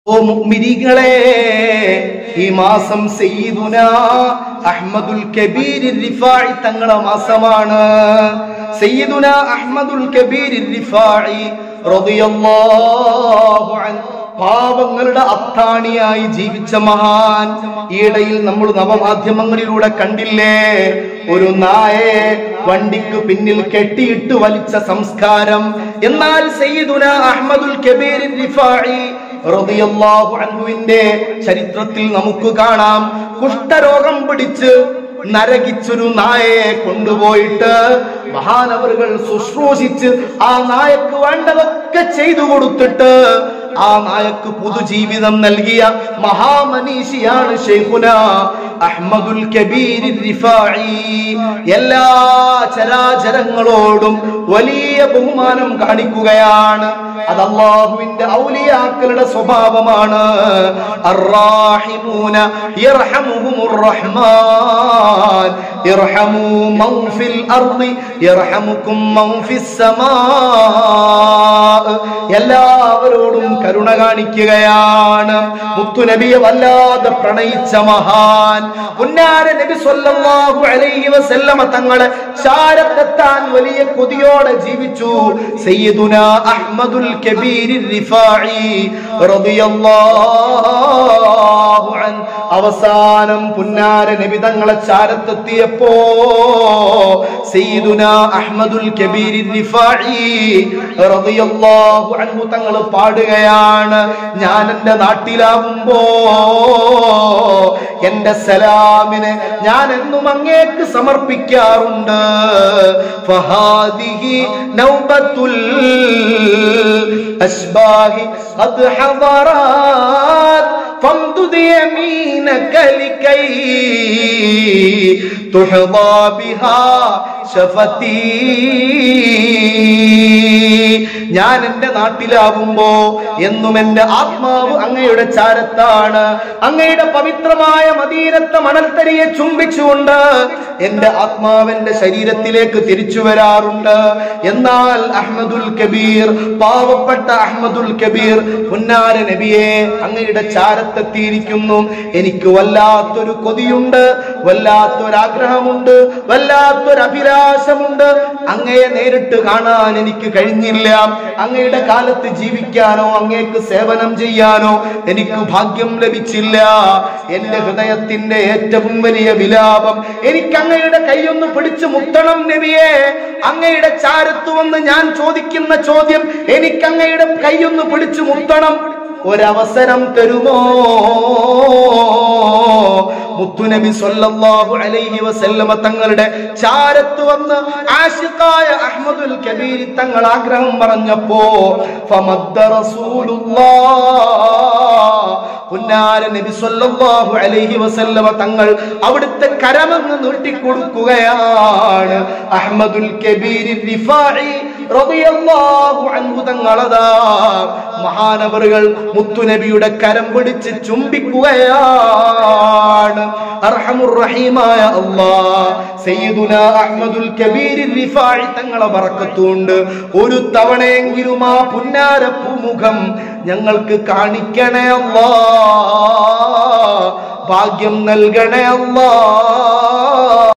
ഓ മുഅ്മിനീങ്ങളെ ഈ മാസം സയ്യിദുന അഹ്മദുൽ കബീർ റിഫായി തങ്ങളെ മാസമാണ് സയ്യിദുന അഹ്മദുൽ കബീർ റിഫായി റളിയല്ലാഹു അൻഹു പാവങ്ങളുടെ അത്താണിയായി ജീവിച്ച മഹാൻ ഈയിടയിൽ നമ്മൾ നവമാധ്യമങ്ങളിലൂടെ കണ്ടില്ലേ ഒരു നായെ വണ്ടിക്ക് പിന്നിൽ കെട്ടിയിട്ട് വലിച്ച സംസ്കാരം എന്നാൽ സയ്യിദുന അഹ്മദുൽ കബീർ റിഫായി റളിയല്ലാഹു അൻഹുവിന്റെ ചരിത്രത്തിൽ നമുക്ക് കാണാം കുഷ്ഠരോഗം പിടിച്ച് നരകിച്ചൊരു നായയെ കൊണ്ടുപോയിട്ട് മഹാനവറുകൾ ശുശ്രൂഷിച്ച് ആ നായക്ക് വേണ്ടതൊക്കെ ചെയ്തു കൊടുത്തിട്ട് ആ നായക്ക് പുതുജീവിതം നൽകിയ മഹാമനീഷിയാണ് ഷെയ്ഖുന അഹ്മദുൽ കബീർ റിഫായി എല്ലാ ചരാചരങ്ങളോടും വലിയ ബഹുമാനം കാണിക്കുകയാണ് അത് അള്ളാഹുവിന്റെ ഔലിയാക്കളുടെ സ്വഭാവമാണ് അർറാഹിമൂന യർഹമുഹുമുർ റഹ്മാൻ യർഹമു മൻ ഫിൽ അർളി യർഹമുക്കും മൻ ഫിസ് സമാ എല്ലാവരോടും കരുണ കാണിക്കുകയാണ് മുത്തുനബിയെ വല്ലാതെ പ്രണയിച്ച മഹാൻ പുന്നാര നബി സല്ലല്ലാഹു അലൈഹി വസല്ലമ തങ്ങളെ ചാരത്തെത്താൻ വലിയ കൊതിയോടെ ജീവിച്ചു സയ്യിദുന അഹ്മദുൽ കബീർ റിഫായി റളിയല്ലാഹു അൻ അവസാനം പുന്നാര നബി തങ്ങളെ ചാരത്തെത്തിയപ്പോ സയ്യിദുന അഹ്മദുൽ കബീർ റിഫായി റളിയല്ലാഹു അൻഹു തങ്ങൾ പാടുകയാണ് ഞാൻ എൻ്റെ നാട്ടിലാവുമ്പോ എന്റെ സലാമിനെ ഞാൻ എന്നും അങ്ങേക്ക് സമർപ്പിക്കാറുണ്ട് ഫഹാദിഹി നൗബത്തുൽ അസ്ബാഹി ഖദ് ഹദറാത് فامدد يمينك لكي تحظى بها شفتي ഞാൻ എന്റെ നാട്ടിലാവുമ്പോ എന്നും എന്റെ ആത്മാവ് അങ്ങയുടെ ചാരത്താണ് അങ്ങയുടെ പവിത്രമായ മദീനത്തെ മണൽത്തരിയെ ചുംബിച്ചുകൊണ്ട് എന്റെ ആത്മാവെന്റെ ശരീരത്തിലേക്ക് തിരിച്ചു വരാറുണ്ട് എന്നാൽ അഹമ്മദുൽ കബീർ പാവപ്പെട്ട അഹമ്മദുൽ കബീർ പുന്നാര നബിയെ അങ്ങയുടെ ചാരത്തെത്തിയിരിക്കുന്നു എനിക്ക് വല്ലാത്തൊരു കൊതിയുണ്ട് വല്ലാത്തൊരാഗ്രഹമുണ്ട് വല്ലാത്തൊരു അഭിലാഷമുണ്ട് അങ്ങയെ നേരിട്ട് കാണാൻ എനിക്ക് കഴിഞ്ഞില്ല അങ്ങയുടെ കാലത്ത് ജീവിക്കാനോ അങ്ങേക്ക് സേവനം ചെയ്യാനോ എനിക്ക് ഭാഗ്യം ലഭിച്ചില്ല എന്റെ ഹൃദയത്തിന്റെ ഏറ്റവും വലിയ വിലാപം എനിക്ക് അങ്ങയുടെ കൈയൊന്ന് പിടിച്ചു മുത്തണം നബിയെ അങ്ങയുടെ ചാരത്ത് വന്ന് ഞാൻ ചോദിക്കുന്ന ചോദ്യം എനിക്ക് അങ്ങയുടെ കൈയൊന്ന് പിടിച്ചു മുത്തണം ഒരവസരം തരുമോ മുത്തുനബി സല്ലല്ലാഹു അലൈഹി വസല്ലമ തങ്ങളുടെ ചാരത്ത് വന്ന് ആശിഖായ അഹ്മദുൽ കബീർ തങ്ങൾ ആഗ്രഹം പറഞ്ഞപ്പോ ഫമദ്ദ റസൂലുള്ളാഹ് പുന്നാര നബി സല്ലല്ലാഹു അലൈഹി വസല്ലമ തങ്ങൾ അവിടുത്തെ കരമങ്ങ് നീട്ടിക്കൊടുക്കുകയാണ് അഹ്മദുൽ കബീർ റിഫായി റളിയല്ലാഹു അൻഹു തങ്ങളതാ മഹാനവറുകൾ മുത്തുനബിയുടെ കരം പിടിച്ച് ചുംബിക്കുകയാണ് അർഹമുർ റഹീമായ അല്ലാഹ് സയ്യിദുന അഹ്മദുൽ കബീർ റിഫായി തങ്ങളെ ബറക്കത്തുണ്ട് ഒരു തവണയെങ്കിലും ആ പുന്നാര പൂമുഖം ഞങ്ങൾക്ക് കാണിക്കണേ അല്ലാ ഭാഗ്യം നൽകണേ അല്ലാ